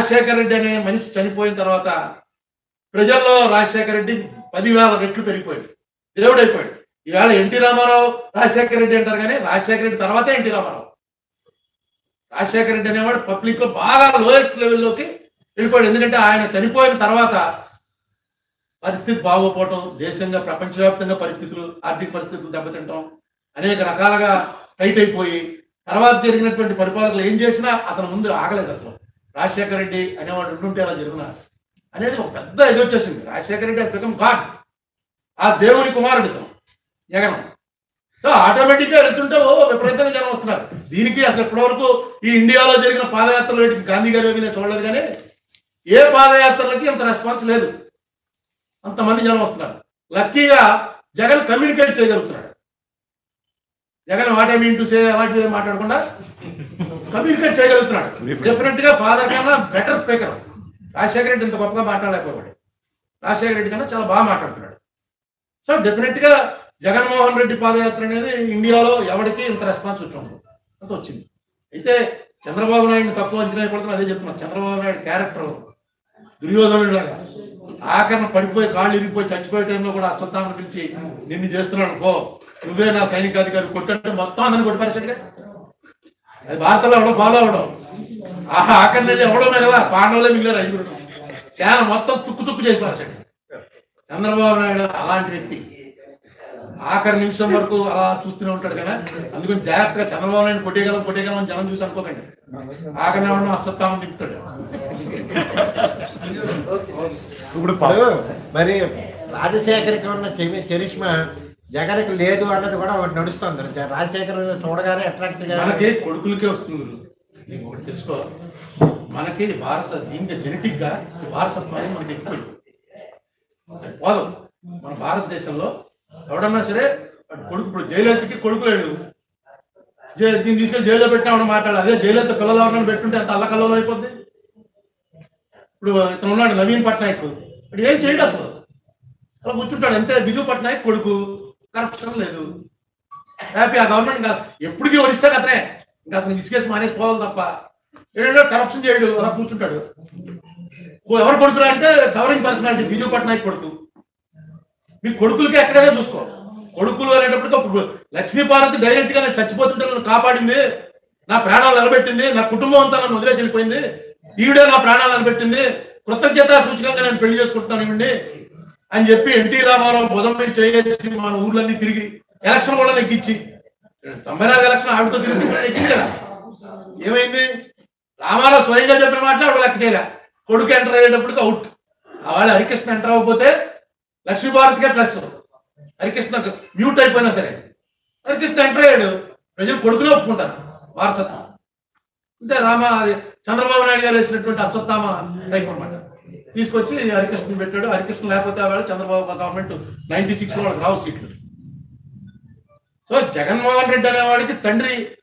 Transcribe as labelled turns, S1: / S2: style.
S1: రాజశేఖర రెడ్డి అనే మనిషి చనిపోయిన తర్వాత ప్రజల్లో రాజశేఖర రెడ్డి పదివేల రెట్లు పెరిగిపోయాడు దేవుడైపోయాడు ఈవేళ ఎన్టీ రామారావు రాజశేఖర రెడ్డి అంటారు కానీ రాజశేఖర రెడ్డి తర్వాతే ఎన్టీ రామారావు రాజశేఖర రెడ్డి అనేవాడు పబ్లిక్ లో బాగా లోయెస్ట్ లెవెల్లోకి వెళ్ళిపోయాడు ఎందుకంటే ఆయన చనిపోయిన తర్వాత పరిస్థితి బాగోపోవటం దేశంగా ప్రపంచవ్యాప్తంగా పరిస్థితులు ఆర్థిక పరిస్థితులు దెబ్బతింటాం అనేక రకాలుగా టైట్ అయిపోయి తర్వాత జరిగినటువంటి పరిపాలకులు ఏం చేసినా అతను ముందు ఆగలేదు అసలు రాజశేఖర రెడ్డి అనేవాడు ఉండుంటే అలా జరుగునా అనేది ఒక పెద్ద ఇది వచ్చేసింది రాజశేఖర రెడ్డి బికమ్ గాడ్ ఆ దేవుని కుమారుడు ఇతను జగన్ సో ఆటోమేటిక్ గా వెళ్తుంటే ఓ విపరీతంగా జనం వస్తున్నారు దీనికి అసలు ఇప్పటివరకు ఈ ఇండియాలో జరిగిన పాదయాత్రలు వీటికి గాంధీ గారు ఏమీ నేను చూడలేదు కానీ ఏ పాదయాత్రలకి అంత రెస్పాన్స్ లేదు అంతమంది జనం వస్తున్నారు లక్కీగా జగన్ కమ్యూనికేట్ చేయగలుగుతున్నాడు Jagan what I mean to say అలాంటివి ఏం మాట్లాడకుండా కమ్యూనికేట్ చేయగలుగుతున్నాడు డెఫినెట్ గా ఫాదర్ కన్నా బెటర్ స్పీకర్ రాజశేఖర రెడ్డి ఇంత గొప్పగా మాట్లాడలేకపోయాడు రాజశేఖర రెడ్డి కన్నా చాలా బాగా మాట్లాడుతున్నాడు సో డెఫినెట్ గా జగన్మోహన్ రెడ్డి పాదయాత్ర అనేది ఇండియాలో ఎవరికి ఇంత రెస్పాన్స్ వచ్చింది అంత వచ్చింది అయితే చంద్రబాబు నాయుడు తక్కువ అంచనా అయిపోతుంది అదే చెప్తున్నా చంద్రబాబు నాయుడు క్యారెక్టర్ దుర్యోధనుడు లాగా ఆఖరణ పడిపోయి కాళ్ళు ఇరిగిపోయి చచ్చిపోయే టైంలో కూడా అశ్వత్థామను పిలిచి నిన్ను చేస్తున్నాడు కో నువ్వే నా సైనికాధికారి కొట్టంటే మొత్తం అందరిని కొట్టిపరిచాడుగా అది భారతంలో ఎవడో ఫాలో అవడం ఆహా ఆఖరి నుండి ఎవడో కదా పాండవులే మిగిలారు ఐదుగురు సేన మొత్తం తుక్కు తుక్కు చేసి పరిచాడు చంద్రబాబు నాయుడు అలాంటి వ్యక్తి ఆఖరి నిమిషం వరకు అలా చూస్తూనే ఉంటాడు కదా అందుకని జాగ్రత్తగా చంద్రబాబు నాయుడు కొట్టేయగలం కొట్టేయగలం అని జనం చూసి అనుకోకండి ఆఖరి ఎవడో అశ్వత్థామం తిప్పుతాడు
S2: ఇప్పుడు ప-
S3: ఇప్పుడు మరి రాజశేఖర్కి ఉన్న చెమి- చరిష్మా జగన్కి లేదు అన్నది కూడా ఒకటి నడుస్తుంది జ- రాజశేఖర్ చూడగానే అట్రాక్ట్ గా
S1: మనకి కొడుకులకే వస్తుంది నీకు ఒకటి తెలుసుకో మనకి వారస దీనికి జెనెటిక్ గా ఈ వారసత్వం అనేది మనకి ఎక్కువ పోదు మన భారతదేశంలో ఎవడన్నా సరే వాడి కొడుకు ఇప్పుడు జయలలితకి కొడుకు లేడు జై- దీన్ని తీసుకెళ్లి జైల్లో పెట్టినా వాడు మాట్లాడాలి అదే జయలలిత పిల్లలు ఎవరైనా పెట్టుంటే అంత అల్లకల్లోలం అయిపోద్ది ఇప్పుడు ఇతను ఉన్నాడు నవీన్ పట్నాయక్ ఇప్పుడు ఏం చేయడు అసలు అలా కూర్చుంటాడు అంతే బిజు పట్నాయక్ కొడుకు కరప్షన్ లేదు హ్యాపీ ఆ గవర్నమెంట్ ఇంకా ఎప్పటికీ ఒడిస్తాడు అతనే ఇంకా అతను విసిగేసి మానేసి పోవాలి తప్ప ఏంటంటే కరప్షన్ చేయడు అలా కూర్చుంటాడు ఓ ఎవరు కొడుకురా అంటే కవరింగ్ పర్సనాలిటీ బిజు పట్నాయక్ కొడుకు మీ కొడుకులకి ఎక్కడైనా చూసుకో కొడుకులు అనేటప్పటికి ఒక లక్ష్మీ పార్వతి డైరెక్ట్ గా నేను చచ్చిపోతుంటే నన్ను కాపాడింది నా ప్రాణాలు నిలబెట్టింది నా కుటుంబం అంతా నన్ను వదిలేసి వెళ్ళిపోయింది ఈవిడే నా ప్రాణాలు నిలబెట్టింది కృతజ్ఞత సూచకంగా నేను పెళ్లి చేసుకుంటున్నాను ఇవ్వండి అని చెప్పి ఎన్టీ రామారావు బుధం మీద చేసి మన ఊర్లన్నీ తిరిగి ఎలక్షన్ కూడా నెగ్గించి తొంభై నాలుగు ఎలక్షన్ ఆవిడతో తిరిగి నెగ్గింది కదా ఏమైంది రామారావు స్వయంగా చెప్పిన మాటలు ఆవిడ లెక్క చేయలే కొడుకు ఎంటర్ అయ్యేటప్పటికి అవుట్ ఆ వాళ్ళు హరికృష్ణ ఎంటర్ అవ్వకపోతే లక్ష్మీభారత్కే ప్లస్ హరికృష్ణ మ్యూట్ అయిపోయినా సరే హరికృష్ణ ఎంటర్ అయ్యాడు ప్రజలు కొడుకునే ఒప్పుకుంటారు వారసత్వం అంతే రామ అది చంద్రబాబు నాయుడు గారు వేసినటువంటి అశ్వత్థామ టైప్ అన్నమాట తీసుకొచ్చి హరికృష్ణ పెట్టాడు హరికృష్ణ లేకపోతే ఆ వేళ చంద్రబాబు గవర్నమెంట్ నైన్టీ సిక్స్ వాళ్ళకి రావు సీట్లు సో జగన్మోహన్ రెడ్డి అనేవాడికి తండ్రి